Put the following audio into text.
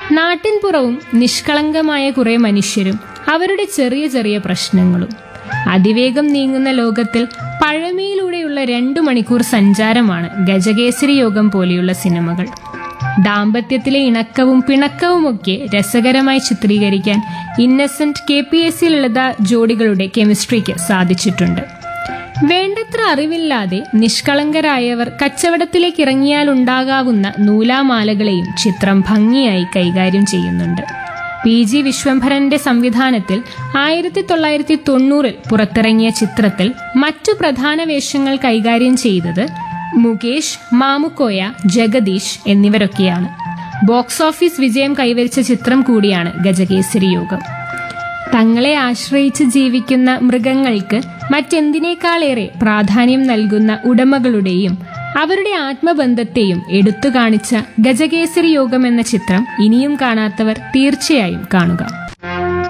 നാട്ടിൻപുറവും നിഷ്കളങ്കമായ കുറെ മനുഷ്യരും അവരുടെ ചെറിയ ചെറിയ പ്രശ്നങ്ങളും അതിവേഗം നീങ്ങുന്ന ലോകത്തിൽ പഴമയിലൂടെയുള്ള രണ്ടു മണിക്കൂർ സഞ്ചാരമാണ് ഗജകേസരി യോഗം പോലെയുള്ള സിനിമകൾ ദാമ്പത്യത്തിലെ ഇണക്കവും പിണക്കവുമൊക്കെ രസകരമായി ചിത്രീകരിക്കാൻ Innocent K P S C Lalitha ജോഡികളുടെ കെമിസ്ട്രിക്ക് സാധിച്ചിട്ടുണ്ട് വേണ്ടത്ര അറിവില്ലാതെ നിഷ്കളങ്കരായവർ കച്ചവടത്തിലേക്ക് ഇറങ്ങിയാലുണ്ടാകാവുന്ന നൂലാമാലകളെയും ചിത്രം ഭംഗിയായി കൈകാര്യം ചെയ്യുന്നുണ്ട് പി ജി വിശ്വംഭരന്റെ സംവിധാനത്തിൽ ആയിരത്തി തൊള്ളായിരത്തി തൊണ്ണൂറിൽ പുറത്തിറങ്ങിയ ചിത്രത്തിൽ മറ്റു പ്രധാന വേഷങ്ങൾ കൈകാര്യം ചെയ്തത് മുകേഷ് മാമുക്കോയ ജഗദീഷ് എന്നിവരൊക്കെയാണ് ബോക്സ് ഓഫീസ് വിജയം കൈവരിച്ച ചിത്രം കൂടിയാണ് ഗജകേസരി യോഗം തങ്ങളെ ആശ്രയിച്ച് ജീവിക്കുന്ന മൃഗങ്ങൾക്ക് മറ്റെന്തിനേക്കാളേറെ പ്രാധാന്യം നൽകുന്ന ഉടമകളുടെയും അവരുടെ ആത്മബന്ധത്തെയും എടുത്തു കാണിച്ച ഗജകേസരി യോഗം എന്ന ചിത്രം ഇനിയും കാണാത്തവർ തീർച്ചയായും കാണുക